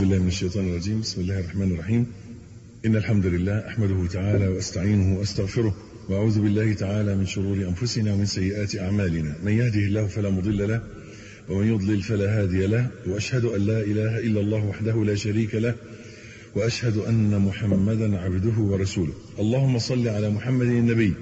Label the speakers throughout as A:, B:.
A: بالله من الشيطان الرجيم بسم الله الرحمن الرحيم إن الحمد لله أحمده تعالى وأستعينه وأستغفره وأعوذ بالله تعالى من شرور أنفسنا ومن سيئات أعمالنا من يهده الله فلا مضل له ومن يضلل فلا هادي له وأشهد أن لا إله إلا الله وحده لا شريك له وأشهد أن محمدا عبده ورسوله اللهم صل على محمد النبي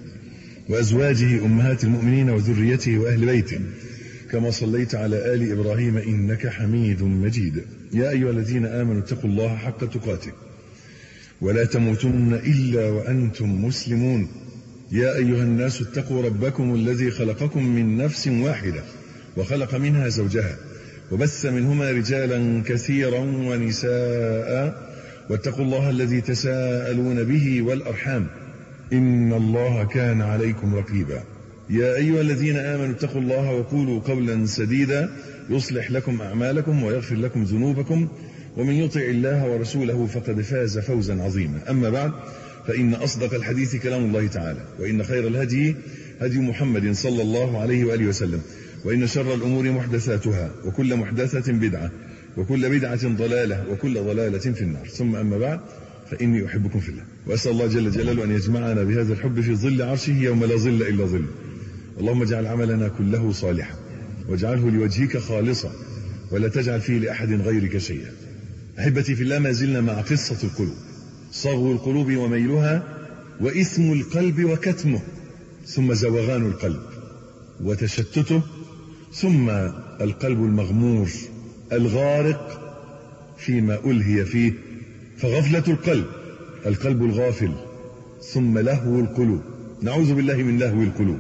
A: وأزواجه أمهات المؤمنين وذريته وأهل بيته كما صليت على آل إبراهيم إنك حميد مجيد يا أيها الذين آمنوا اتقوا الله حق تقاته ولا تموتن إلا وأنتم مسلمون يا أيها الناس اتقوا ربكم الذي خلقكم من نفس واحدة وخلق منها زوجها وبث منهما رجالا كثيرا ونساء واتقوا الله الذي تساءلون به والأرحام إن الله كان عليكم رقيبا يا أيها الذين آمنوا اتقوا الله وقولوا قولا سديدا يصلح لكم أعمالكم ويغفر لكم ذنوبكم ومن يطع الله ورسوله فقد فاز فوزا عظيما أما بعد فإن أصدق الحديث كلام الله تعالى وإن خير الهدي هدي محمد صلى الله عليه وآله وسلم وإن شر الأمور محدثاتها وكل محدثة بدعة وكل بدعة ضلالة وكل ضلالة في النار ثم أما بعد فإني أحبكم في الله وأسأل الله جل جلاله أن يجمعنا بهذا الحب في ظل عرشه يوم لا ظل إلا ظل اللهم اجعل عملنا كله صالحا واجعله لوجهك خالصا ولا تجعل فيه لأحد غيرك شيئا أحبتي في الله ما زلنا مع قصة القلوب صغو القلوب وميلها وإثم القلب وكتمه ثم زوغان القلب وتشتته ثم القلب المغمور الغارق فيما ألهي فيه فغفلة القلب القلب الغافل ثم لهو القلوب نعوذ بالله من لهو القلوب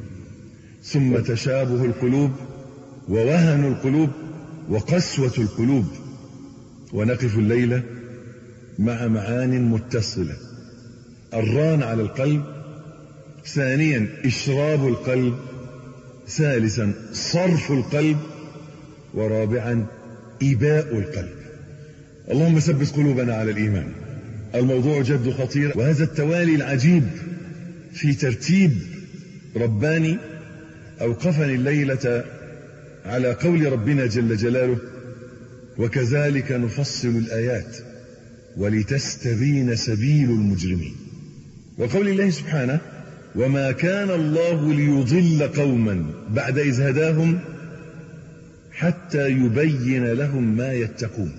A: ثم تشابه القلوب ووهن القلوب وقسوة القلوب ونقف الليلة مع معان متصلة الران على القلب ثانيا إشراب القلب ثالثا صرف القلب ورابعا إباء القلب اللهم ثبت قلوبنا على الإيمان الموضوع جد خطير وهذا التوالي العجيب في ترتيب رباني أوقفني الليلة على قول ربنا جل جلاله وكذلك نفصل الآيات ولتستبين سبيل المجرمين وقول الله سبحانه وما كان الله ليضل قوما بعد إذ هداهم حتى يبين لهم ما يتقون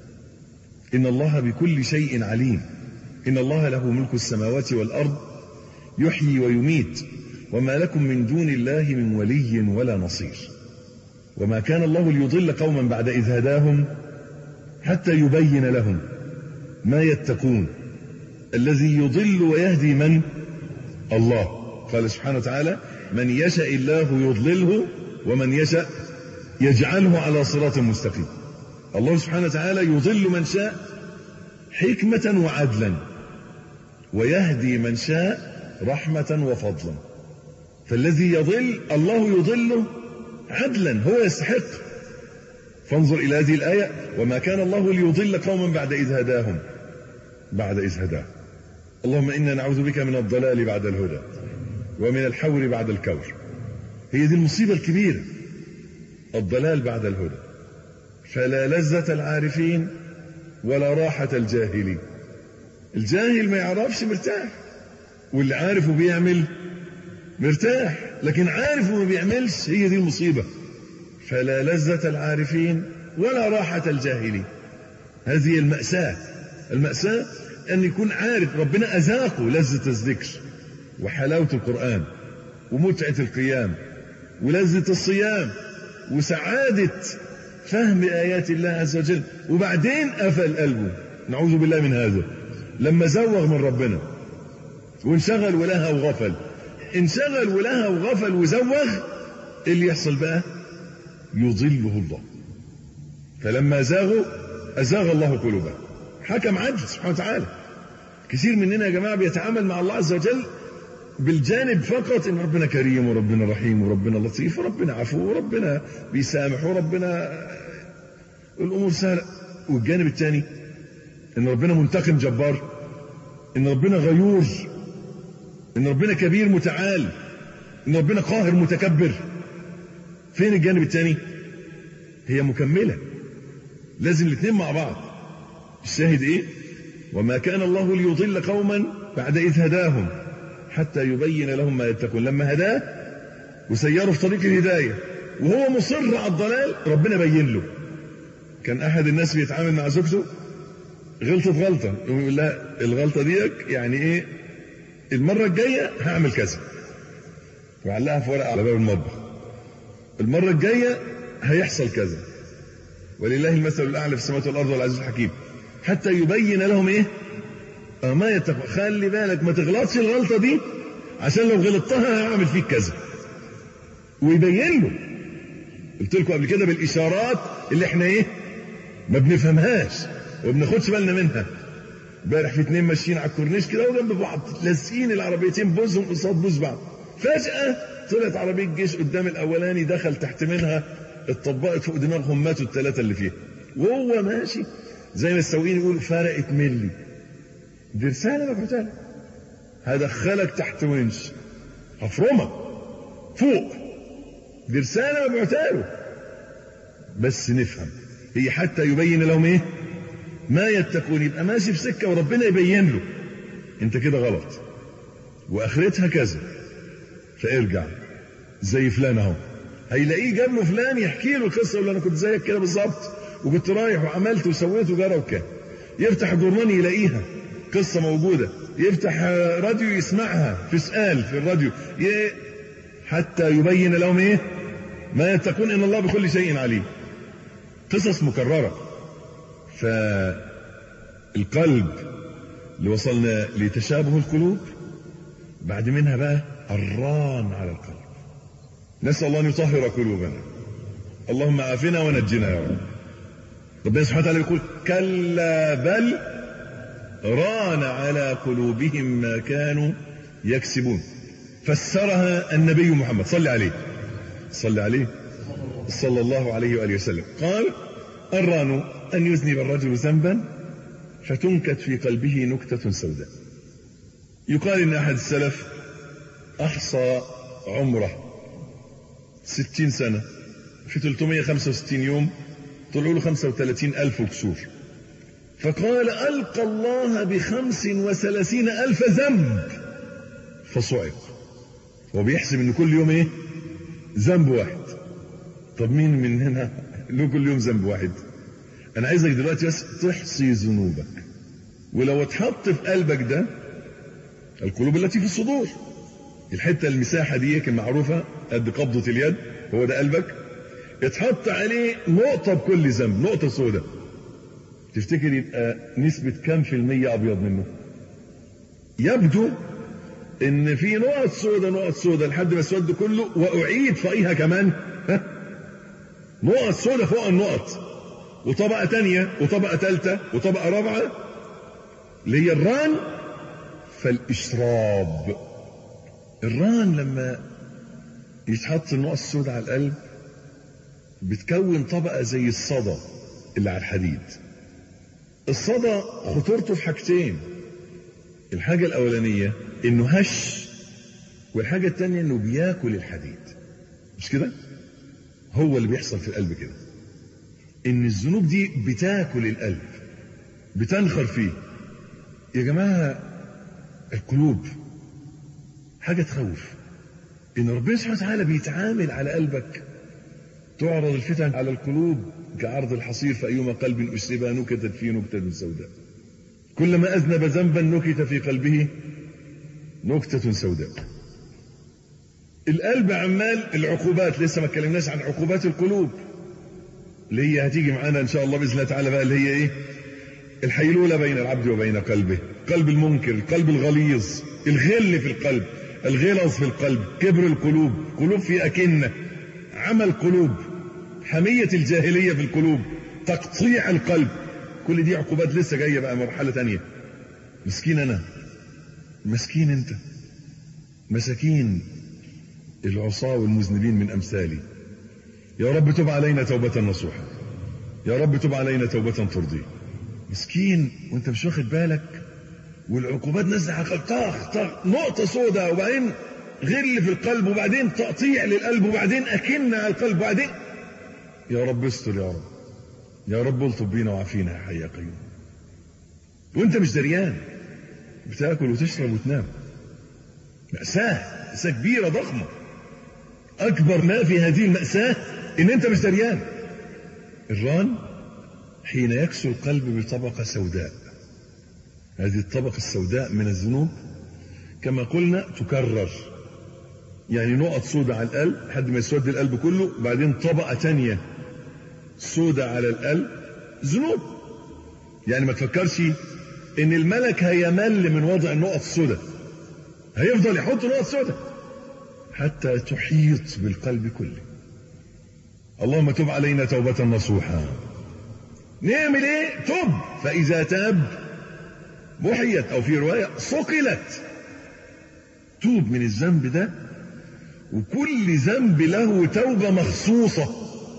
A: إن الله بكل شيء عليم إن الله له ملك السماوات والأرض يحيي ويميت وما لكم من دون الله من ولي ولا نصير وما كان الله ليضل قوما بعد إذ هداهم حتى يبين لهم ما يتقون الذي يضل ويهدي من الله قال سبحانه وتعالى من يشاء الله يضلله ومن يشاء يجعله على صراط مستقيم الله سبحانه وتعالى يضل من شاء حكمة وعدلا ويهدي من شاء رحمة وفضلا فالذي يضل الله يضله عدلا هو يستحق فانظر إلى هذه الآية وما كان الله ليضل قوما بعد إذ هداهم بعد إذ هداهم اللهم إنا نعوذ بك من الضلال بعد الهدى ومن الحور بعد الكور هي دي المصيبة الكبيرة الضلال بعد الهدى فلا لذة العارفين ولا راحة الجاهلين الجاهل ما يعرفش مرتاح واللي عارف وبيعمل مرتاح لكن عارف وما بيعملش هي دي المصيبة فلا لذة العارفين ولا راحة الجاهلين هذه المأساة المأساة أن يكون عارف ربنا أذاقه لذة الذكر وحلاوة القرآن ومتعة القيام ولذة الصيام وسعادة فهم آيات الله عز وجل وبعدين قفل قلبه نعوذ بالله من هذا لما زوغ من ربنا وانشغل ولها وغفل انشغل ولها وغفل وزوغ ايه اللي يحصل بقى يضله الله فلما زاغوا أزاغ الله قلوبهم حكم عدل سبحانه وتعالى كثير مننا يا جماعة بيتعامل مع الله عز وجل بالجانب فقط ان ربنا كريم وربنا رحيم وربنا لطيف وربنا عفو وربنا بيسامح وربنا الامور سهله والجانب الثاني ان ربنا منتقم جبار ان ربنا غيور ان ربنا كبير متعال ان ربنا قاهر متكبر فين الجانب الثاني هي مكملة لازم الاثنين مع بعض الشاهد ايه وما كان الله ليضل قوما بعد إذ هداهم حتى يبين لهم ما يتقون لما هداه وسيره في طريق الهداية وهو مصر على الضلال ربنا بين له كان أحد الناس بيتعامل مع زوجته غلطت غلطة يقول لا الغلطة ديك يعني ايه المرة الجاية هعمل كذا وعلقها في ورقة على باب المطبخ المرة الجاية هيحصل كذا ولله المثل الأعلى في السماوات والأرض والعزيز الحكيم حتى يبين لهم ايه اه ما يتق... خلي بالك ما تغلطش الغلطة دي عشان لو غلطتها هعمل فيك كذا ويبين له قلت لكم قبل كده بالإشارات اللي احنا ايه ما بنفهمهاش وبناخدش بالنا منها امبارح في اتنين ماشيين على الكورنيش كده وجنب بعض لازقين العربيتين بوزهم قصاد بوز بعض فجأة طلعت عربية جيش قدام الأولاني دخل تحت منها اتطبقت فوق دماغهم ماتوا الثلاثة اللي فيها وهو ماشي زي ما السواقين يقولوا فرقت ملي دي رسالة مبعوثة لك هدخلك تحت ونش هفرمك فوق دي رسالة مبعوثة له بس نفهم هي حتى يبين لهم ايه ما يتقون يبقى ماشي في سكة وربنا يبين له انت كده غلط واخرتها كذا فارجع زي فلان اهو هيلاقيه جاب له فلان يحكي له القصه يقول له انا كنت زيك كده بالظبط وكنت رايح وعملت وسويت وجرى وكان يفتح جورنان يلاقيها قصه موجوده يفتح راديو يسمعها في سؤال في الراديو ي... حتى يبين لهم ايه ما يتقون ان الله بكل شيء عليم قصص مكرره فالقلب اللي وصلنا لتشابه القلوب بعد منها بقى الران على القلب نسأل الله أن يطهر قلوبنا اللهم عافنا ونجنا يا رب ربنا سبحانه وتعالى يقول كلا بل ران على قلوبهم ما كانوا يكسبون فسرها النبي محمد صلى عليه صلى عليه صلى الله عليه وآله وسلم قال الران أن يذنب الرجل ذنبا فتنكت في قلبه نكتة سوداء يقال إن أحد السلف أحصى عمره ستين سنة في 365 يوم طلعوا له 35 ألف وكسور فقال ألقى الله بخمس وثلاثين ألف ذنب فصعق هو بيحسب ان كل يوم ايه ذنب واحد طب مين مننا له كل يوم ذنب واحد انا عايزك دلوقتي بس تحصي ذنوبك ولو اتحط في قلبك ده القلوب التي في الصدور الحتة المساحة دي المعروفة قد قبضة اليد هو ده قلبك اتحط عليه نقطة بكل ذنب نقطة سوداء تفتكر يبقى نسبة كم في المية أبيض منه يبدو ان في نقط سوداء نقط سوداء لحد ما اسود كله واعيد فوقيها كمان ها نقط سوداء فوق النقط وطبقة تانية وطبقة تالتة وطبقة رابعة اللي هي الران فالإشراب الران لما يتحط النقط السوداء على القلب بتكون طبقة زي الصدى اللي على الحديد الصدى خطورته في حاجتين الحاجة الأولانية إنه هش والحاجة التانية إنه بياكل الحديد مش كده؟ هو اللي بيحصل في القلب كده إن الذنوب دي بتاكل القلب بتنخر فيه يا جماعة القلوب حاجة تخوف إن ربنا سبحانه وتعالى بيتعامل على قلبك تعرض الفتن على القلوب كعرض الحصير فأيما قلب أشربها نكتت فيه نكتة سوداء كلما أذنب ذنبا نكت في قلبه نكتة سوداء القلب عمال العقوبات لسه ما اتكلمناش عن عقوبات القلوب اللي هي هتيجي معانا ان شاء الله باذن الله تعالى بقى اللي هي ايه الحيلولة بين العبد وبين قلبه قلب المنكر القلب الغليظ الغل في القلب الغلظ في القلب كبر القلوب قلوب في أكنة عمل قلوب حمية الجاهلية في القلوب تقطيع القلب كل دي عقوبات لسه جاية بقى مرحلة تانية مسكين أنا مسكين أنت مساكين العصاة والمذنبين من أمثالي يا رب تب علينا توبة نصوحة يا رب تب علينا توبة ترضي مسكين وانت مش واخد بالك والعقوبات نازله على القلب طخ طخ نقطة سوداء وبعدين غل في القلب وبعدين تقطيع للقلب وبعدين أكن على القلب وبعدين يا رب استر يا رب يا رب الطب بينا وعافينا يا حي يا قيوم وانت مش دريان بتاكل وتشرب وتنام مأساة مأساة كبيرة ضخمة أكبر ما في هذه المأساة إن أنت مش دريان الران حين يكسو القلب بطبقة سوداء هذه الطبقة السوداء من الذنوب كما قلنا تكرر يعني نقط سوداء على القلب لحد ما يسود القلب كله بعدين طبقة تانية سوداء على القلب ذنوب يعني ما تفكرش ان الملك هيمل من وضع النقط السوداء هيفضل يحط نقط سوداء حتى تحيط بالقلب كله اللهم تب علينا توبة نصوحا نعمل ايه تب فاذا تاب محيت او في رواية صقلت توب من الذنب ده وكل ذنب له توبة مخصوصة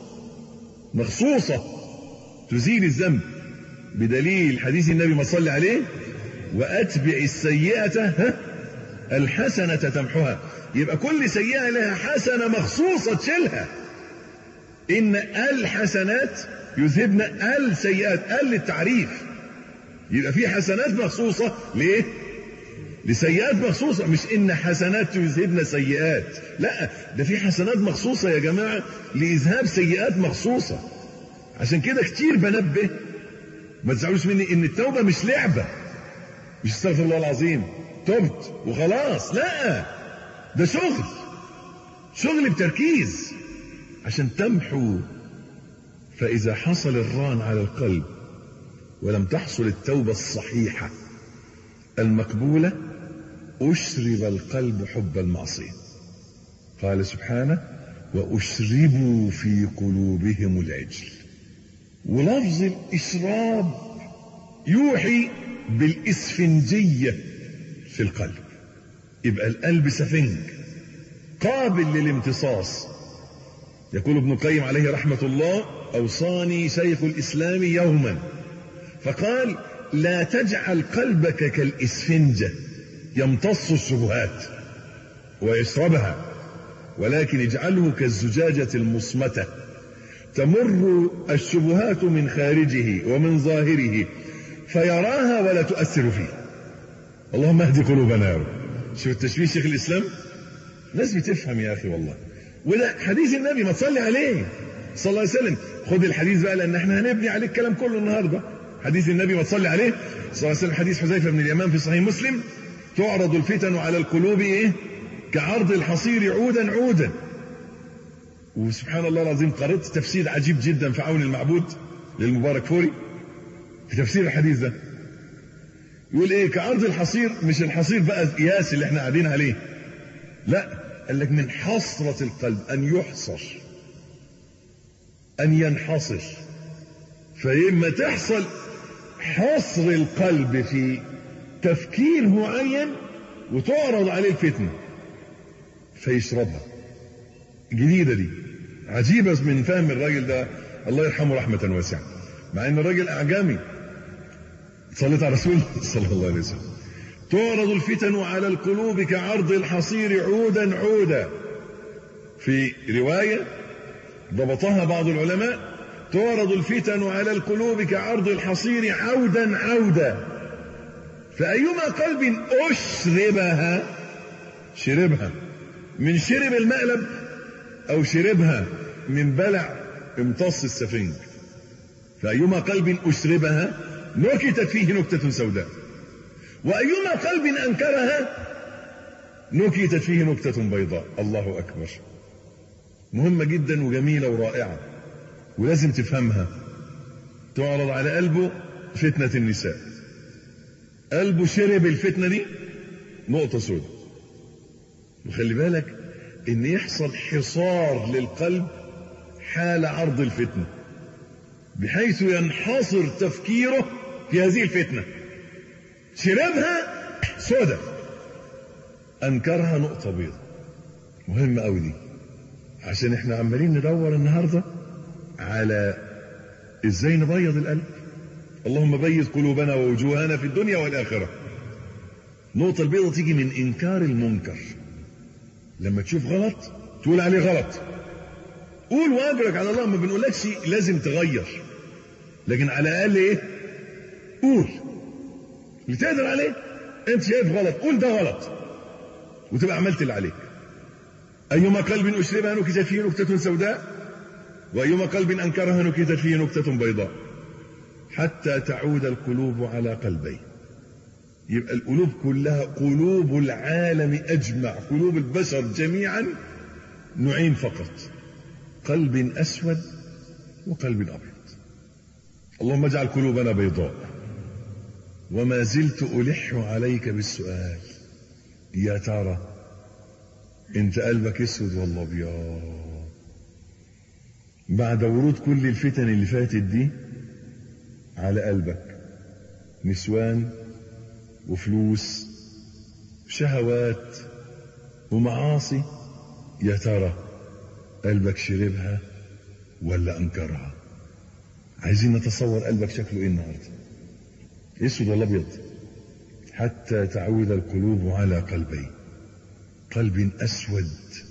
A: مخصوصة تزيل الذنب بدليل حديث النبي ما صلى عليه وأتبع السيئة ها الحسنة تمحها يبقى كل سيئة لها حسنة مخصوصة تشيلها إن الحسنات يذهبن السيئات ال التعريف يبقى في حسنات مخصوصة ليه لسيئات مخصوصة مش إن حسنات يذهبن سيئات لا ده في حسنات مخصوصة يا جماعة لإذهاب سيئات مخصوصة عشان كده كتير بنبه ما تزعلوش مني إن التوبة مش لعبة مش استغفر الله العظيم تبت وخلاص لا ده شغل شغل بتركيز عشان تمحو فإذا حصل الران على القلب ولم تحصل التوبة الصحيحة المقبولة أشرب القلب حب المعصية قال سبحانه وأشربوا في قلوبهم العجل ولفظ الإشراب يوحي بالإسفنجية في القلب يبقى القلب سفنج قابل للامتصاص يقول ابن القيم عليه رحمة الله أوصاني شيخ الإسلام يوما فقال لا تجعل قلبك كالإسفنجة يمتص الشبهات ويشربها ولكن اجعله كالزجاجة المصمتة تمر الشبهات من خارجه ومن ظاهره فيراها ولا تؤثر فيه اللهم اهدي قلوبنا يا رب شوف التشبيه شيخ الإسلام ناس بتفهم يا أخي والله وده حديث النبي ما تصلي عليه صلى الله عليه وسلم خد الحديث بقى لأن احنا هنبني عليه الكلام كله النهارده حديث النبي ما تصلي عليه صلى الله عليه وسلم حديث حذيفة بن اليمان في صحيح مسلم تعرض الفتن على القلوب ايه كعرض الحصير عودا عودا وسبحان الله العظيم قرأت تفسير عجيب جدا في عون المعبود للمبارك فوري في تفسير الحديث ده يقول ايه كعرض الحصير مش الحصير بقى قياس اللي احنا قاعدين عليه لا قال لك من حسرة القلب ان يحصر ان ينحصر فلما تحصل حصر القلب في تفكير معين وتعرض عليه الفتنة فيشربها جديدة دي عجيبة من فهم الراجل ده الله يرحمه رحمة واسعة مع ان الراجل اعجمي صليت على رسول صلى الله عليه وسلم تعرض الفتن على القلوب كعرض الحصير عودا عودا في رواية ضبطها بعض العلماء تعرض الفتن على القلوب كعرض الحصير عودا عودا فأيما قلب أشربها شربها من شرب المقلب أو شربها من بلع امتص السفنج فأيما قلب أشربها نكتت فيه نكتة سوداء وأيما قلب أنكرها نكتت فيه نكتة بيضاء الله أكبر مهمة جدا وجميلة ورائعة ولازم تفهمها تعرض على قلبه فتنة النساء قلبه شرب الفتنة دي نقطة سوداء وخلي بالك ان يحصل حصار للقلب حال عرض الفتنة بحيث ينحصر تفكيره في هذه الفتنة شربها سوداء انكرها نقطة بيضاء مهمة قوي دي عشان احنا عمالين ندور النهارده على ازاي نبيض القلب اللهم بيض قلوبنا ووجوهنا في الدنيا والآخرة نقطة البيضة تيجي من إنكار المنكر لما تشوف غلط تقول عليه غلط قول واجرك على الله ما بنقولكش لازم تغير لكن على الاقل ايه قول اللي تقدر عليه انت شايف غلط قول ده غلط وتبقى عملت اللي عليك ايما قلب اشربها نكتت فيه نكته سوداء وايما قلب انكرها نكتت فيه نكته بيضاء حتى تعود القلوب على قلبين يبقى القلوب كلها قلوب العالم اجمع قلوب البشر جميعا نوعين فقط قلب اسود وقلب ابيض اللهم اجعل قلوبنا بيضاء وما زلت الح عليك بالسؤال يا ترى انت قلبك اسود ولا ابيض بعد ورود كل الفتن اللي فاتت دي على قلبك نسوان وفلوس شهوات ومعاصي يا ترى قلبك شربها ولا انكرها عايزين نتصور قلبك شكله ايه النهارده اسود ولا ابيض حتى تعود القلوب على قلبين قلب اسود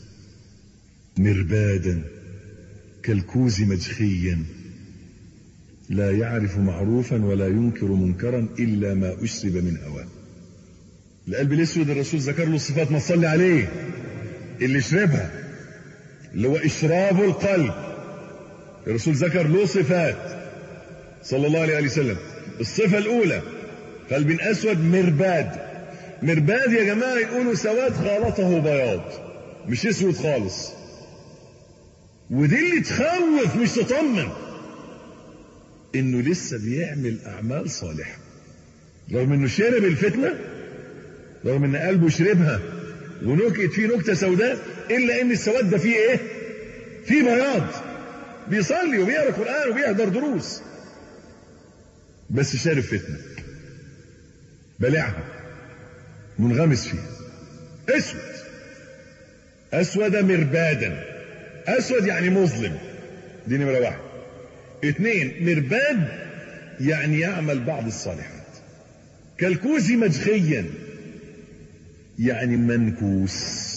A: مربادا كالكوز مجخيا لا يعرف معروفا ولا ينكر منكرا الا ما اشرب من هواه القلب الاسود الرسول ذكر له الصفات ما تصلي عليه اللي شربها اللي هو اشراب القلب الرسول ذكر له صفات صلى الله عليه وسلم الصفة الأولى قلب أسود مرباد مرباد يا جماعة يقولوا سواد خالطه بياض مش اسود خالص ودي اللي تخوف مش تطمن انه لسه بيعمل اعمال صالحه رغم انه شرب الفتنه رغم ان قلبه شربها ونكت فيه نكته سوداء الا ان السواد ده فيه ايه فيه بياض بيصلي وبيقرا قران وبيحضر دروس بس شارب فتنه بلعها منغمس فيها اسود اسود مربادا اسود يعني مظلم دي نمره واحد اثنين مرباد يعني يعمل بعض الصالحات كالكوز مجخيا يعني منكوس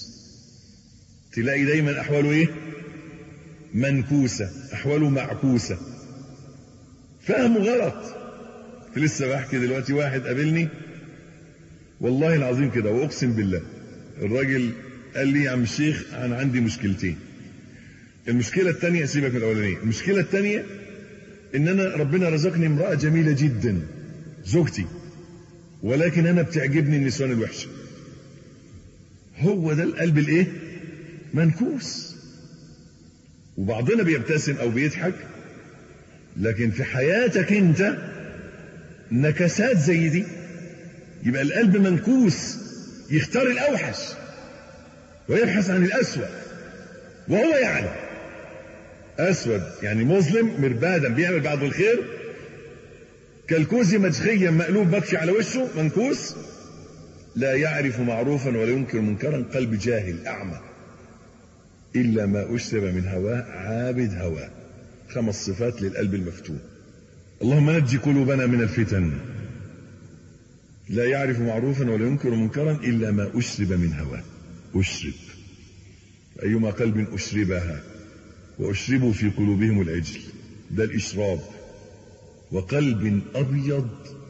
A: تلاقي دايما احواله ايه منكوسة احواله معكوسة فهمه غلط كنت لسه بحكي دلوقتي واحد قابلني والله العظيم كده واقسم بالله الراجل قال لي يا عم الشيخ انا عندي مشكلتين المشكلة الثانية سيبك من الأولانية المشكلة الثانية إن أنا ربنا رزقني امرأة جميلة جدا زوجتي ولكن أنا بتعجبني النسوان الوحشة هو ده القلب الإيه؟ منكوس وبعضنا بيبتسم أو بيضحك لكن في حياتك أنت نكسات زي دي يبقى القلب منكوس يختار الأوحش ويبحث عن الأسوأ وهو يعلم اسود يعني مظلم مربادا بيعمل بعض الخير كالكوز مجخيا مقلوب مكفي على وشه منكوس لا يعرف معروفا ولا ينكر منكرا قلب جاهل اعمى الا ما اشرب من هواه عابد هواه خمس صفات للقلب المفتون اللهم نجي قلوبنا من الفتن لا يعرف معروفا ولا ينكر منكرا الا ما اشرب من هواه اشرب أيما قلب أشربها وأشربوا في قلوبهم العجل ده الإشراب وقلب أبيض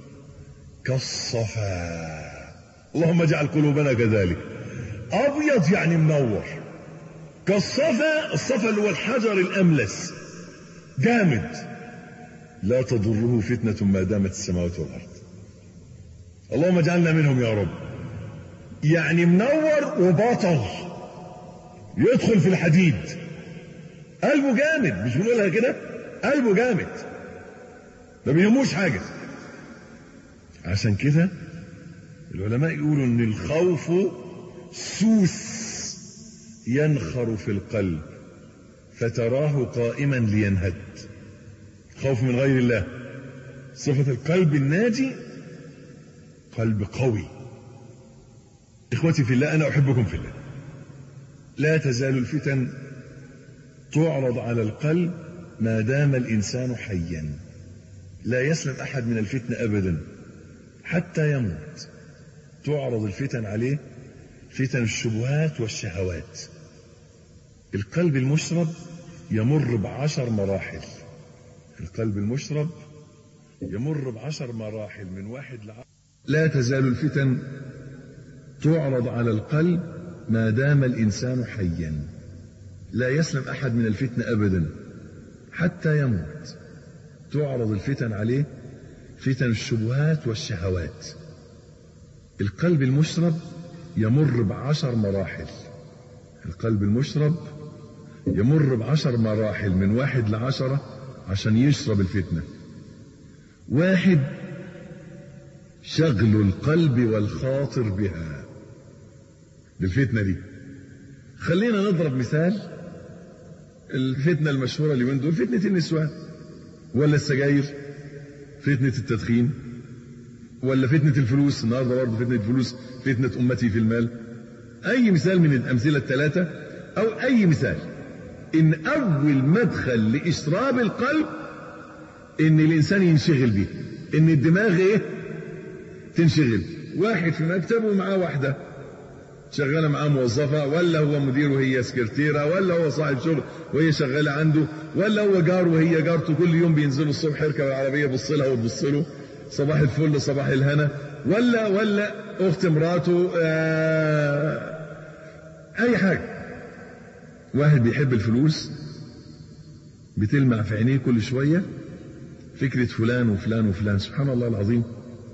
A: كالصفا اللهم اجعل قلوبنا كذلك أبيض يعني منور كالصفا الصفا اللي هو الحجر الأملس جامد لا تضره فتنة ما دامت السماوات والأرض اللهم اجعلنا منهم يا رب يعني منور وبطل يدخل في الحديد قلبه جامد مش بنقولها كده قلبه جامد ما بيهموش حاجة عشان كده العلماء يقولوا ان الخوف سوس ينخر في القلب فتراه قائما لينهد خوف من غير الله صفة القلب الناجي قلب قوي اخوتي في الله انا احبكم في الله لا تزال الفتن تعرض على القلب ما دام الانسان حيا لا يسلم احد من الفتنه ابدا حتى يموت تعرض الفتن عليه فتن الشبهات والشهوات القلب المشرب يمر بعشر مراحل القلب المشرب يمر بعشر مراحل من واحد لعشر لا تزال الفتن تعرض على القلب ما دام الإنسان حيا لا يسلم أحد من الفتنة أبدا حتى يموت تعرض الفتن عليه فتن الشبهات والشهوات القلب المشرب يمر بعشر مراحل القلب المشرب يمر بعشر مراحل من واحد لعشرة عشان يشرب الفتنة واحد شغل القلب والخاطر بها بالفتنة دي خلينا نضرب مثال الفتنة المشهورة اليومين دول فتنة النسوان ولا السجاير فتنة التدخين ولا فتنة الفلوس النهاردة برضه فتنة الفلوس فتنة أمتي في المال أي مثال من الأمثلة الثلاثة أو أي مثال إن أول مدخل لإشراب القلب إن الإنسان ينشغل بيه إن الدماغ إيه تنشغل واحد في مكتب ومعاه واحدة شغالة معاه موظفة ولا هو مدير وهي سكرتيرة ولا هو صاحب شغل وهي شغالة عنده ولا هو جار وهي جارته كل يوم بينزلوا الصبح يركب العربية يبص لها وتبص له صباح الفل صباح الهنا ولا ولا أخت مراته آه أي حاجة واحد بيحب الفلوس بتلمع في عينيه كل شوية فكرة فلان وفلان وفلان سبحان الله العظيم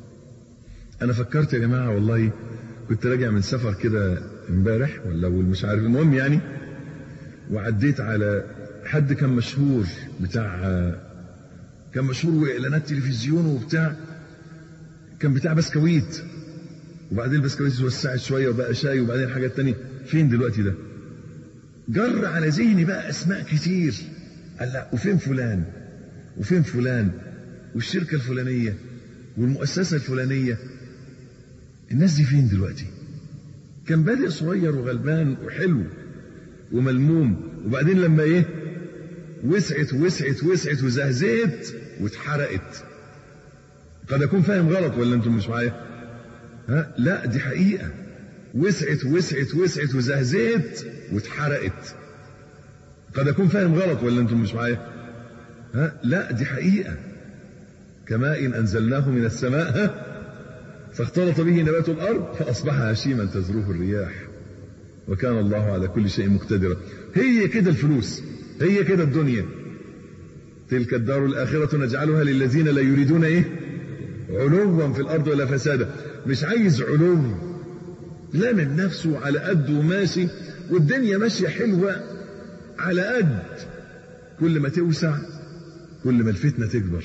A: أنا فكرت يا جماعة والله كنت راجع من سفر كده امبارح ولا مش عارف المهم يعني وعديت على حد كان مشهور بتاع كان مشهور واعلانات تلفزيون وبتاع كان بتاع بسكويت وبعدين البسكويت اتوسعت شويه وبقى شاي وبعدين حاجات تانية فين دلوقتي ده؟ جر على ذهني بقى اسماء كتير قال لا وفين فلان؟ وفين فلان؟ والشركه الفلانيه والمؤسسه الفلانيه الناس دي فين دلوقتي؟ كان بادئ صغير وغلبان وحلو وملموم وبعدين لما ايه؟ وسعت وسعت وسعت وزهزهت واتحرقت قد اكون فاهم غلط ولا انتم مش معايا ها لا دي حقيقه وسعت وسعت وسعت وزهزهت واتحرقت قد اكون فاهم غلط ولا انتم مش معايا ها لا دي حقيقه كماء انزلناه من السماء ها فاختلط به نبات الارض فاصبح هشيما تزروه الرياح وكان الله على كل شيء مقتدرا هي كده الفلوس هي كده الدنيا تلك الدار الآخرة نجعلها للذين لا يريدون إيه علوا في الأرض ولا فسادا مش عايز علو لامم نفسه على قد وماشي والدنيا ماشية حلوة على قد كل ما توسع كل ما الفتنة تكبر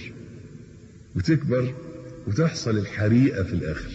A: وتكبر وتحصل الحريقة في الآخر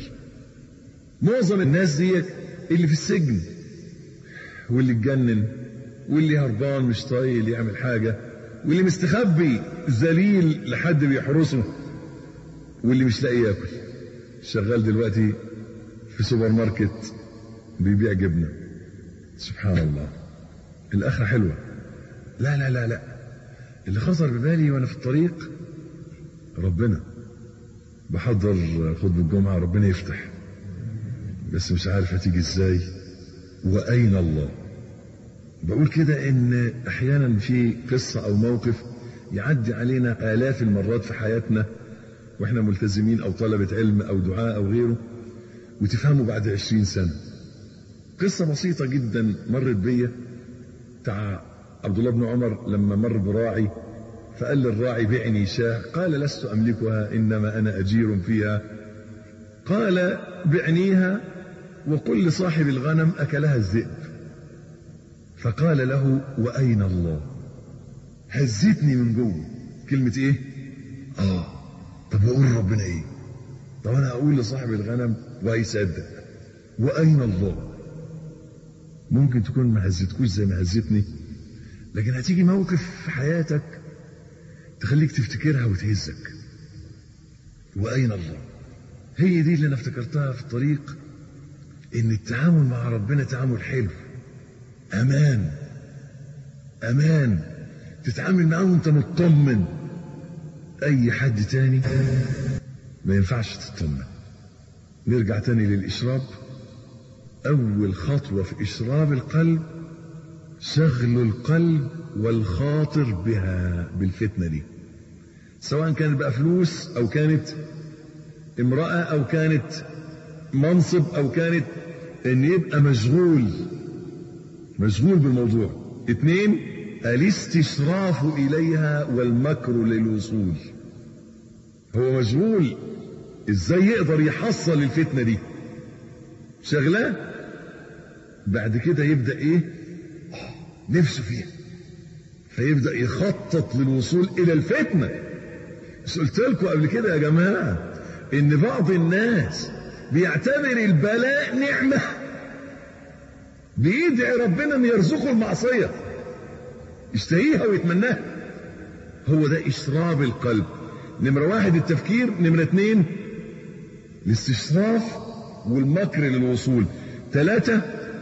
A: معظم الناس دي اللي في السجن واللي اتجنن واللي هربان مش طايل يعمل حاجة واللي مستخبي ذليل لحد بيحرسه واللي مش لاقي ياكل شغال دلوقتي في سوبر ماركت بيبيع جبنة سبحان الله الآخرة حلوة لا لا لا لا اللي خطر ببالي وأنا في الطريق ربنا بحضر خطبة الجمعة ربنا يفتح بس مش عارف هتيجي ازاي وأين الله بقول كده ان احيانا في قصة او موقف يعدي علينا الاف المرات في حياتنا واحنا ملتزمين او طلبة علم او دعاء او غيره وتفهمه بعد عشرين سنة قصة بسيطة جدا مرت بيا بتاع عبد الله بن عمر لما مر براعي فقال للراعي بعني شاة قال لست أملكها إنما أنا أجير فيها قال بعنيها وقل لصاحب الغنم أكلها الذئب فقال له وأين الله هزتني من جوه كلمة ايه اه طب واقول ربنا ايه طب انا اقول لصاحب الغنم وهيصدق واين الله ممكن تكون ما هزتكوش زي ما هزتني لكن هتيجي موقف في حياتك تخليك تفتكرها وتهزك واين الله هي دي اللي انا افتكرتها في الطريق ان التعامل مع ربنا تعامل حلو امان امان تتعامل معاه وانت مطمن اي حد تاني ما ينفعش تطمن نرجع تاني للاشراب اول خطوه في اشراب القلب شغل القلب والخاطر بها بالفتنه دي سواء كانت بقى فلوس أو كانت امرأة أو كانت منصب أو كانت أن يبقى مشغول مشغول بالموضوع اثنين الاستشراف إليها والمكر للوصول هو مشغول ازاي يقدر يحصل الفتنة دي شغلاه بعد كده يبدأ ايه نفسه فيها فيبدأ يخطط للوصول الى الفتنة بس قلت لكم قبل كده يا جماعة ان بعض الناس بيعتبر البلاء نعمة بيدعي ربنا ان يرزقه المعصية يشتهيها ويتمناها هو ده اشراب القلب نمرة واحد التفكير نمرة اتنين الاستشراف والمكر للوصول ثلاثة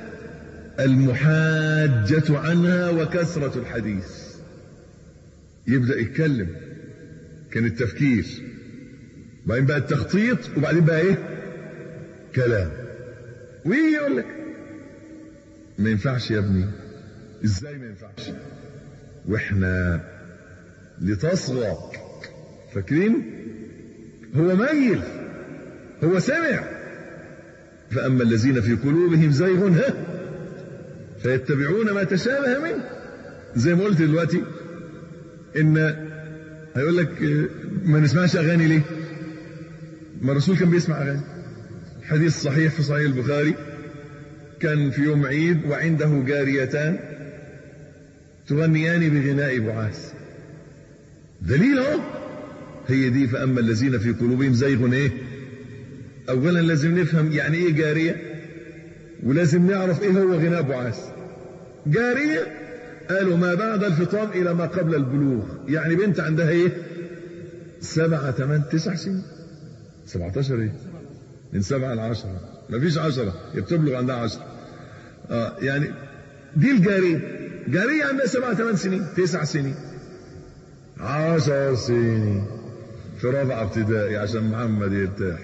A: المحاجة عنها وكثرة الحديث يبدأ يتكلم كان التفكير بعدين بقى التخطيط وبعدين بقى ايه كلام ويجي يقول لك ما ينفعش يا ابني ازاي ما ينفعش واحنا لتصغى فاكرين هو ميل هو سمع فأما الذين في قلوبهم زيغ ها فيتبعون ما تشابه منه زي ما قلت دلوقتي ان هيقول لك ما نسمعش اغاني ليه ما الرسول كان بيسمع اغاني حديث صحيح في صحيح البخاري كان في يوم عيد وعنده جاريتان تغنيان بغناء بعاث دليل اهو هي دي فاما الذين في قلوبهم زيغ ايه اولا لازم نفهم يعني ايه جاريه ولازم نعرف ايه هو غناء بعاث جاريه قالوا ما بعد الفطام الى ما قبل البلوغ يعني بنت عندها ايه سبعة ثمان تسع سنين سبعتاشر ايه من سبعة لعشرة ما فيش عشرة هي بتبلغ عندها عشرة اه يعني دي الجارية جارية عندها سبعة ثمان سنين تسع سنين عشر سنين في رابعة ابتدائي عشان محمد يرتاح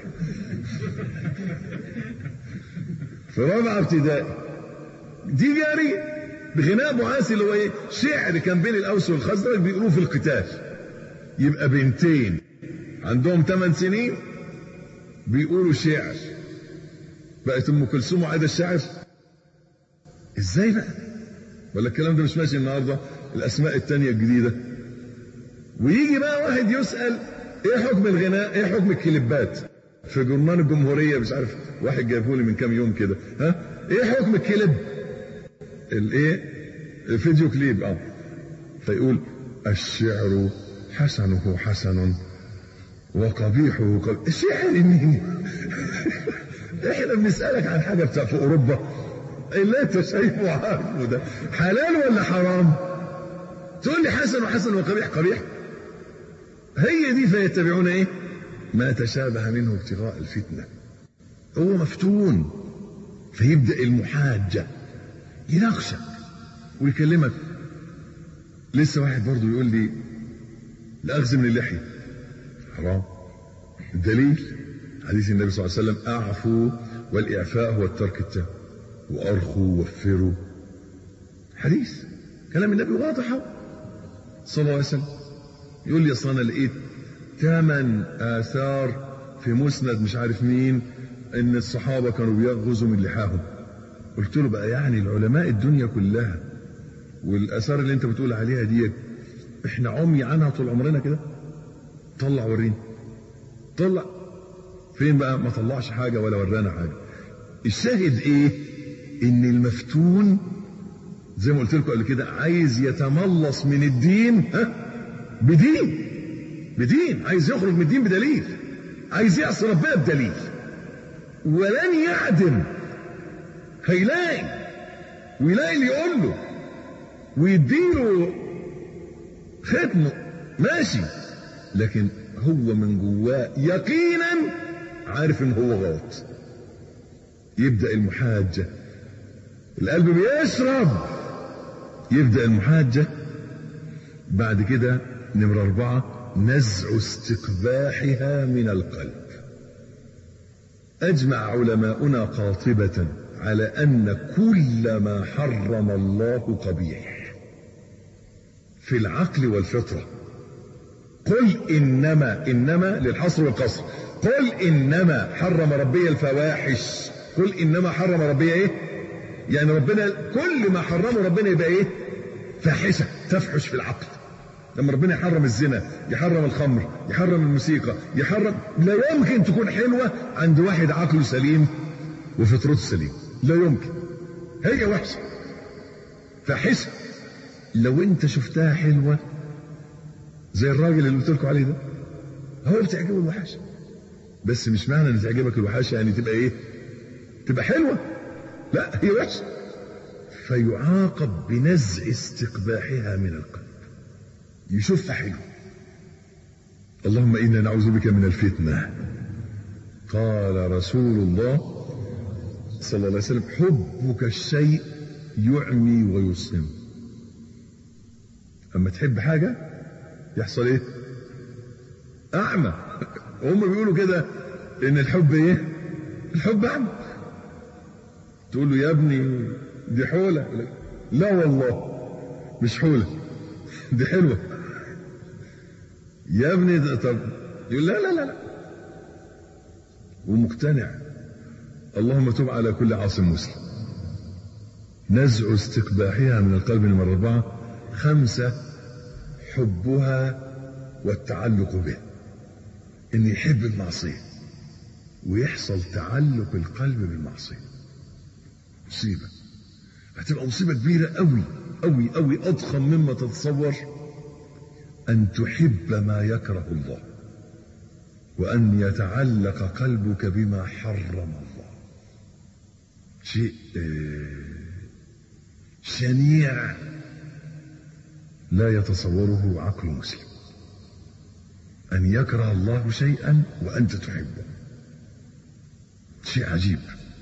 A: في رابعة ابتدائي دي جارية بغناء معاسي اللي هو ايه شعر كان بين الاوس والخزرج بيقولوه في القتال يبقى بنتين عندهم 8 سنين بيقولوا شعر بقت ام كلثوم وعايده الشعر ازاي بقى ولا الكلام ده مش ماشي النهارده الاسماء التانية الجديده ويجي بقى واحد يسال ايه حكم الغناء ايه حكم الكليبات في جرنان الجمهوريه مش عارف واحد جايبه لي من كام يوم كده ها ايه حكم الكليب الايه الفيديو كليب اه فيقول الشعر حسنه حسن وقبيحه قبيح الشعر مين احنا بنسالك عن حاجه بتاع في اوروبا اللي انت شايفه عارفه ده حلال ولا حرام تقول لي حسن وحسن وقبيح قبيح هي دي فيتبعون ايه ما تشابه منه ابتغاء الفتنه هو مفتون فيبدا المحاجه يناقشك ويكلمك لسه واحد برضه يقول لي الأخذ من اللحية حرام الدليل حديث النبي صلى الله عليه وسلم أعفوا والإعفاء هو الترك التام وأرخوا وفروا حديث كلام النبي واضح صلى الله عليه وسلم يقول لي أصل أنا لقيت ثمان آثار في مسند مش عارف مين إن الصحابة كانوا بيغزوا من لحاهم قلت له بقى يعني العلماء الدنيا كلها والاثار اللي انت بتقول عليها دي احنا عمي عنها طول عمرنا كده طلع وريني طلع فين بقى ما طلعش حاجه ولا ورانا حاجه الشاهد ايه ان المفتون زي ما قلت لكم قبل كده عايز يتملص من الدين ها بدين بدين عايز يخرج من الدين بدليل عايز يعصي ربنا بدليل ولن يعدم هيلاقي ويلاقي اللي يقول له ويديله ختمه ماشي لكن هو من جواه يقينا عارف ان هو غلط يبدا المحاجه القلب بيشرب يبدا المحاجه بعد كده نمرة أربعة نزع استقباحها من القلب أجمع علماؤنا قاطبة على أن كل ما حرم الله قبيح في العقل والفطرة قل إنما إنما للحصر والقصر قل إنما حرم ربي الفواحش قل إنما حرم ربي إيه يعني ربنا كل ما حرمه ربنا يبقى إيه فاحشة تفحش في العقل لما ربنا يحرم الزنا يحرم الخمر يحرم الموسيقى يحرم لا يمكن تكون حلوة عند واحد عقله سليم وفطرته سليم لا يمكن هي وحشة فاحشة لو انت شفتها حلوة زي الراجل اللي قلت لكم عليه ده هو بتعجبه الوحاشة بس مش معنى ان تعجبك الوحاشة يعني تبقى ايه تبقى حلوة لا هي وحشة فيعاقب بنزع استقباحها من القلب يشوفها حلو اللهم انا نعوذ بك من الفتنه قال رسول الله صلى الله عليه وسلم حبك الشيء يعمي ويصم اما تحب حاجه يحصل ايه اعمى هم بيقولوا كده ان الحب ايه الحب اعمى تقول له يا ابني دي حوله لا والله مش حوله دي حلوه يا ابني ده طب يقول لا لا لا لا ومقتنع اللهم تب على كل عاصم مسلم نزع استقباحها من القلب نمرة أربعة خمسة حبها والتعلق به إن يحب المعصية ويحصل تعلق القلب بالمعصية مصيبة هتبقى مصيبة كبيرة قوي قوي قوي أضخم مما تتصور أن تحب ما يكره الله وأن يتعلق قلبك بما حرم الله شيء شنيع لا يتصوره عقل مسلم أن يكره الله شيئا وأنت تحبه شيء عجيب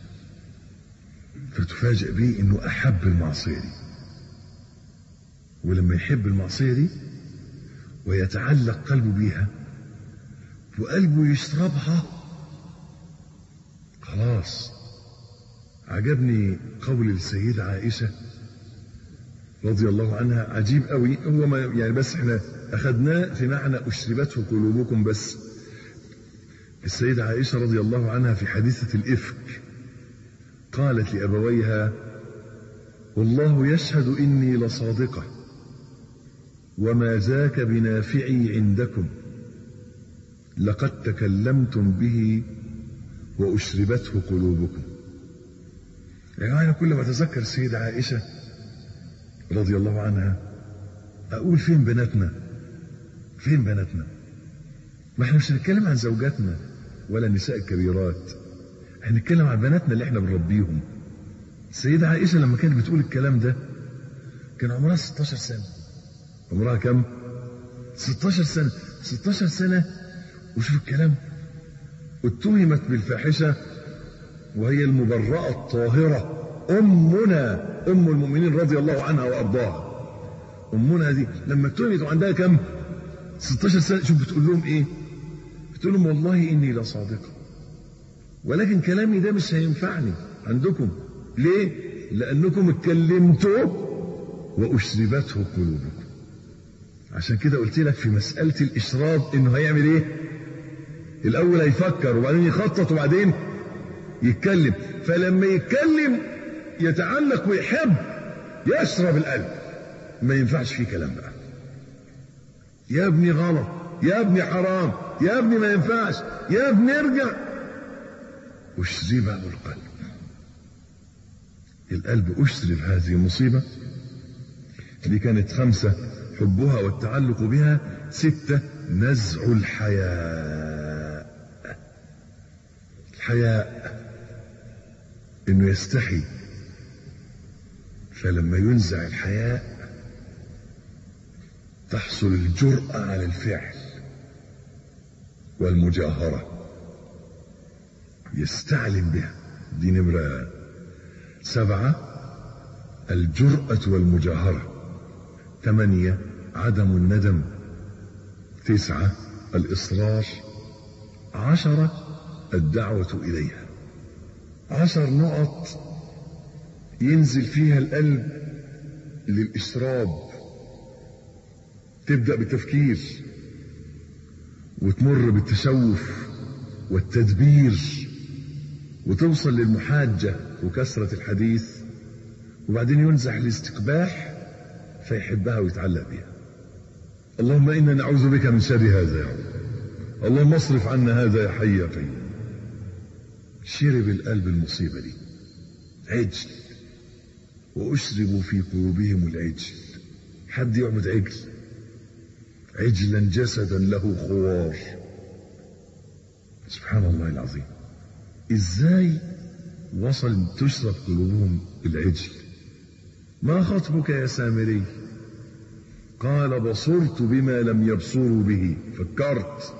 A: فتفاجئ به أنه أحب المعصية دي ولما يحب المعصية دي ويتعلق قلبه بيها وقلبه يشربها خلاص عجبني قول السيدة عائشة رضي الله عنها عجيب قوي هو ما يعني بس احنا اخذناه في معنى اشربته قلوبكم بس السيدة عائشة رضي الله عنها في حادثة الإفك قالت لأبويها والله يشهد إني لصادقة وما ذاك بنافعي عندكم لقد تكلمتم به وأشربته قلوبكم يا جماعة أنا كل ما أتذكر السيدة عائشة رضي الله عنها أقول فين بناتنا فين بناتنا ما احنا مش هنتكلم عن زوجاتنا ولا النساء الكبيرات احنا هنتكلم عن بناتنا اللي احنا بنربيهم السيدة عائشة لما كانت بتقول الكلام ده كان عمرها 16 سنة عمرها كم 16 سنة 16 سنة وشوف الكلام اتهمت بالفاحشة وهي المبرأة الطاهرة أمنا أم المؤمنين رضي الله عنها وأرضاها أمنا دي لما اتهمت وعندها كم 16 سنة شوف بتقول لهم إيه بتقول لهم والله إني لصادقة ولكن كلامي ده مش هينفعني عندكم ليه لأنكم اتكلمتوا وأشربته قلوبكم عشان كده قلت لك في مسألة الإشراب إنه هيعمل إيه الأول هيفكر وبعدين يخطط وبعدين يتكلم فلما يتكلم يتعلق ويحب يشرب القلب ما ينفعش فيه كلام بقى يا ابني غلط يا ابني حرام يا ابني ما ينفعش يا ابني ارجع أشربه القلب القلب أشرب هذه المصيبة دي كانت خمسة حبها والتعلق بها ستة نزع الحياء الحياء انه يستحي فلما ينزع الحياء تحصل الجرأة على الفعل والمجاهرة يستعلم بها دي نمرة سبعة الجرأة والمجاهرة ثمانية عدم الندم تسعة الإصرار عشرة الدعوة إليها عشر نقط ينزل فيها القلب للإشراب تبدأ بالتفكير وتمر بالتشوف والتدبير وتوصل للمحاجة وكثرة الحديث وبعدين ينزح الاستقباح فيحبها ويتعلق بها اللهم إنا نعوذ بك من شر هذا يا رب اللهم اصرف عنا هذا يا حي يا قيوم شرب القلب المصيبة دي عجل وأشربوا في قلوبهم العجل حد يعبد عجل عجلا جسدا له خوار سبحان الله العظيم ازاي وصل تشرب قلوبهم العجل ما خطبك يا سامري قال بصرت بما لم يبصروا به فكرت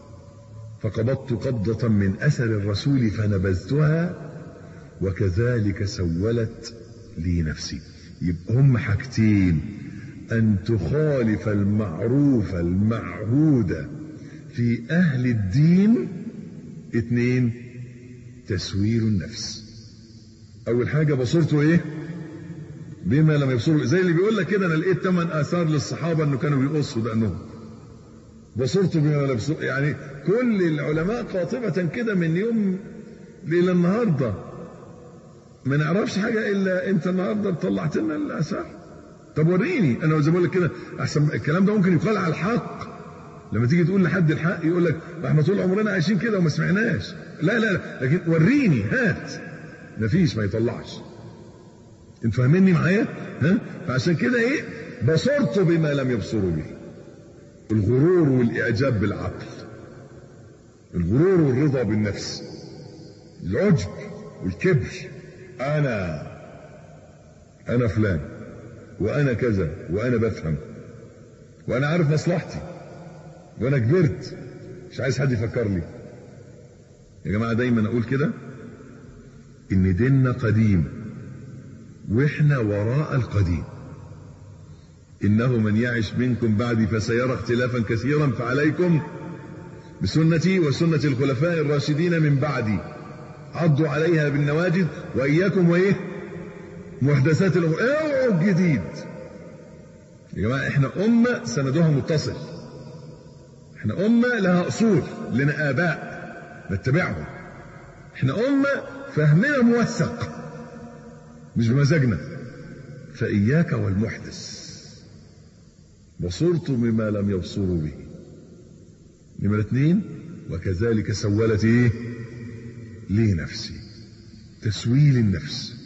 A: فقبضت قبضة من أثر الرسول فنبذتها وكذلك سولت لي نفسي يبقى هم حاجتين أن تخالف المعروف المعهود في أهل الدين اتنين تسوير النفس أول حاجة بصرته إيه بما لم يبصروا زي اللي بيقول لك كده أنا لقيت ثمان آثار للصحابة إنه كانوا بيقصوا دقنهم بصرت بما لم يبصروا يعني كل العلماء قاطبة كده من يوم إلى النهارده ما نعرفش حاجة إلا أنت النهارده طلعت لنا الآثار طب وريني أنا زي ما بقول لك كده أحسن الكلام ده ممكن يقال على الحق لما تيجي تقول لحد الحق يقول لك احنا طول عمرنا عايشين كده وما سمعناش لا لا لا لكن وريني هات مفيش ما يطلعش انت فاهميني معايا ها فعشان كده ايه بصرت بما لم يبصروا به الغرور والاعجاب بالعقل الغرور والرضا بالنفس العجب والكبر انا انا فلان وانا كذا وانا بفهم وانا عارف مصلحتي وانا كبرت مش عايز حد يفكر لي يا جماعه دايما اقول كده ان ديننا قديم واحنا وراء القديم انه من يعش منكم بعدي فسيرى اختلافا كثيرا فعليكم بسنتي وسنه الخلفاء الراشدين من بعدي عضوا عليها بالنواجذ واياكم وايه محدثات الامور اوعوا الجديد يا جماعه احنا امه سندها متصل احنا امه لها اصول لنا اباء نتبعهم احنا امه فهمنا موثق مش بمزاجنا فاياك والمحدث بصرت بما لم يبصروا به نمرة اثنين وكذلك سولت ايه لي نفسي تسويل النفس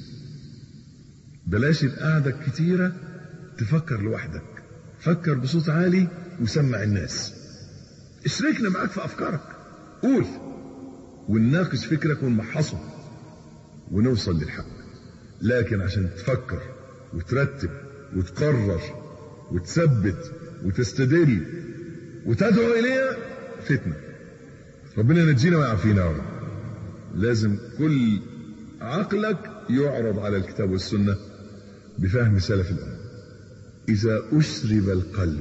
A: بلاش القعدة الكتيرة تفكر لوحدك فكر بصوت عالي وسمع الناس اشركنا معاك في افكارك قول ونناقش فكرك ونمحصه ونوصل للحق لكن عشان تفكر وترتب وتقرر وتثبت وتستدل وتدعو اليها فتنه ربنا ينجينا ويعافينا يا رب لازم كل عقلك يعرض على الكتاب والسنه بفهم سلف الامه اذا اشرب القلب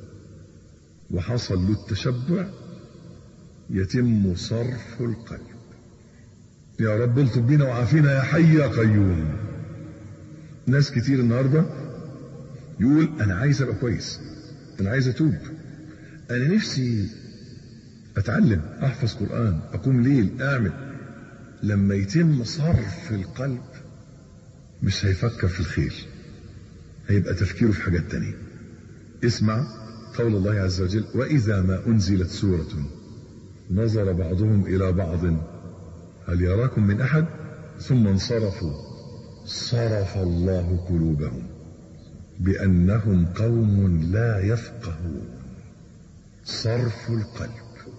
A: وحصل له التشبع يتم صرف القلب يا رب الطب بينا وعافينا يا حي يا قيوم ناس كتير النهارده يقول انا عايز ابقى كويس انا عايز اتوب انا نفسي اتعلم احفظ قران اقوم ليل اعمل لما يتم صرف القلب مش هيفكر في الخير هيبقى تفكيره في حاجات تانية اسمع قول الله عز وجل واذا ما انزلت سوره نظر بعضهم الى بعض هل يراكم من احد ثم انصرفوا صرف الله قلوبهم بانهم قوم لا يفقهون صرف القلب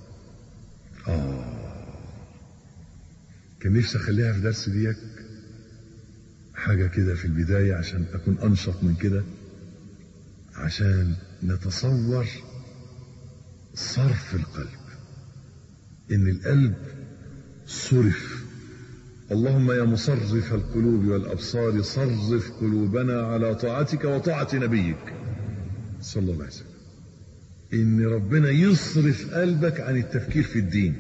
A: اه كان نفسي اخليها في درس ديك حاجه كده في البدايه عشان اكون انشط من كده عشان نتصور صرف القلب ان القلب صرف اللهم يا مصرف القلوب والابصار صرف قلوبنا على طاعتك وطاعه نبيك صلى الله عليه وسلم ان ربنا يصرف قلبك عن التفكير في الدين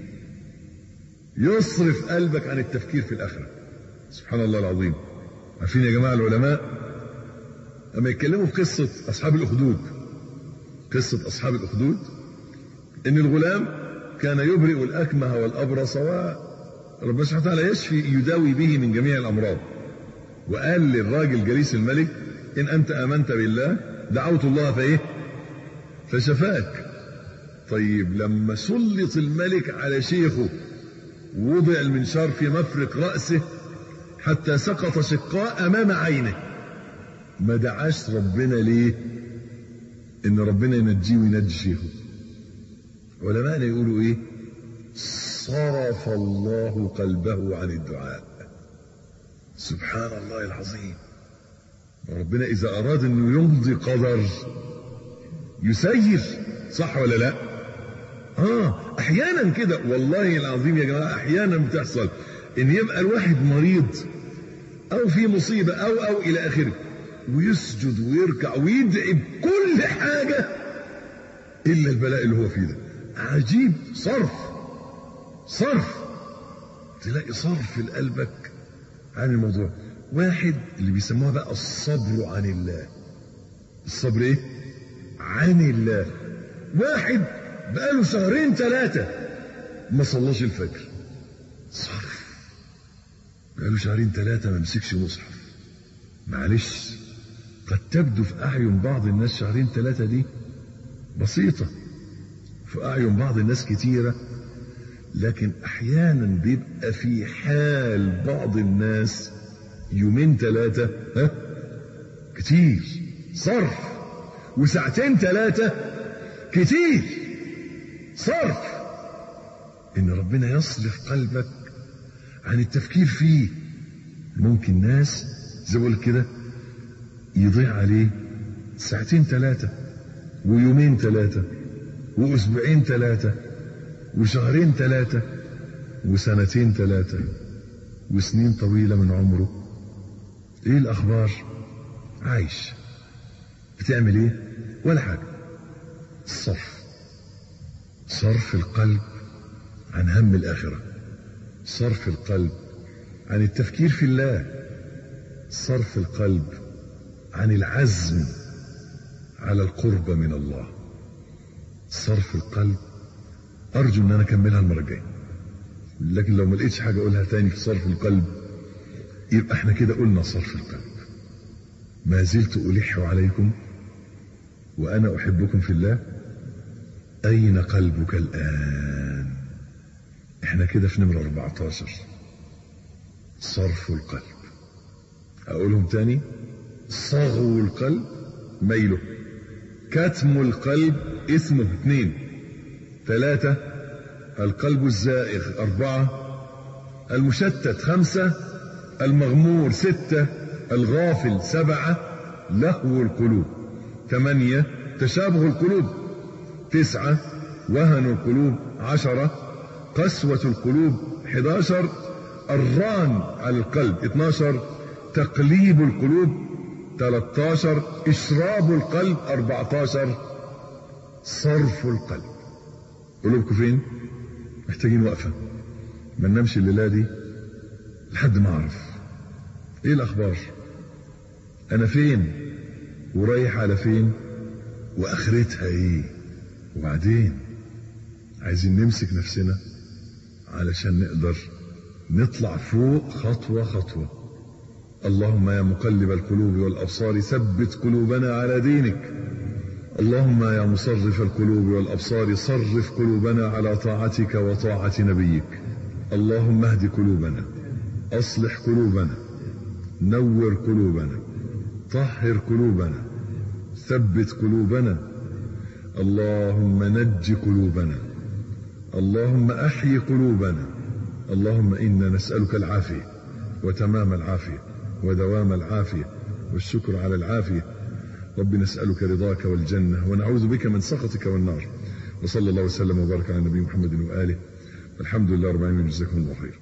A: يصرف قلبك عن التفكير في الاخره سبحان الله العظيم عارفين يا جماعه العلماء لما يتكلموا في قصه اصحاب الاخدود قصه اصحاب الاخدود ان الغلام كان يبرئ الأكمه والأبرص وربنا سبحانه وتعالى يشفي يداوي به من جميع الأمراض وقال للراجل جليس الملك إن أنت آمنت بالله دعوت الله فإيه فشفاك طيب لما سلط الملك على شيخه وضع المنشار في مفرق رأسه حتى سقط شقاء أمام عينه ما دعاش ربنا ليه إن ربنا ينجيه وينجي شيخه علماءنا يقولوا إيه صرف الله قلبه عن الدعاء سبحان الله العظيم ربنا إذا أراد أنه يمضي قدر يسير صح ولا لا آه أحيانا كده والله العظيم يا جماعة أحيانا بتحصل إن يبقى الواحد مريض أو في مصيبة أو أو إلى آخره ويسجد ويركع ويدعي بكل حاجة إلا البلاء اللي هو فيه ده عجيب صرف صرف تلاقي صرف لقلبك عن الموضوع واحد اللي بيسموها بقى الصبر عن الله الصبر ايه عن الله واحد بقاله شهرين ثلاثة ما صلاش الفجر صرف بقاله شهرين ثلاثة ما مسكش مصحف معلش قد تبدو في أعين بعض الناس شهرين ثلاثة دي بسيطة في أعين بعض الناس كتيرة لكن أحيانا بيبقى في حال بعض الناس يومين ثلاثة ها كتير صرف وساعتين ثلاثة كتير صرف إن ربنا يصرف قلبك عن التفكير فيه ممكن ناس زي بقول كده يضيع عليه ساعتين ثلاثة ويومين ثلاثة وأسبوعين ثلاثة وشهرين ثلاثة وسنتين ثلاثة وسنين طويلة من عمره ايه الاخبار عايش بتعمل ايه ولا حاجة الصرف صرف القلب عن هم الاخرة صرف القلب عن التفكير في الله صرف القلب عن العزم على القرب من الله صرف القلب ارجو ان انا اكملها المره الجايه لكن لو ما لقيتش حاجه اقولها تاني في صرف القلب يبقى احنا كده قلنا صرف القلب ما زلت الح عليكم وانا احبكم في الله اين قلبك الان احنا كده في نمره 14 صرف القلب اقولهم تاني صغو القلب ميله كتم القلب اسمه اثنين ثلاثة القلب الزائغ أربعة المشتت خمسة المغمور ستة الغافل سبعة لهو القلوب ثمانية تشابه القلوب تسعة وهن القلوب عشرة قسوة القلوب حداشر الران على القلب اتناشر تقليب القلوب 13 إشراب القلب 14 صرف القلب قلوبكم فين؟ محتاجين وقفة ما ننامش الليلة دي لحد ما أعرف إيه الأخبار؟ أنا فين؟ ورايح على فين؟ وآخرتها إيه؟ وبعدين عايزين نمسك نفسنا علشان نقدر نطلع فوق خطوة خطوة اللهم يا مقلب القلوب والأبصار ثبت قلوبنا على دينك اللهم يا مصرف القلوب والأبصار صرف قلوبنا على طاعتك وطاعة نبيك اللهم اهد قلوبنا أصلح قلوبنا نور قلوبنا طهر قلوبنا ثبت قلوبنا اللهم نج قلوبنا اللهم أحيي قلوبنا اللهم إنا نسألك العافية وتمام العافية ودوام العافية والشكر على العافية رب نسألك رضاك والجنة ونعوذ بك من سخطك والنار وصلى الله وسلم وبارك على النبي محمد وآله والحمد لله رب العالمين جزاكم الله خير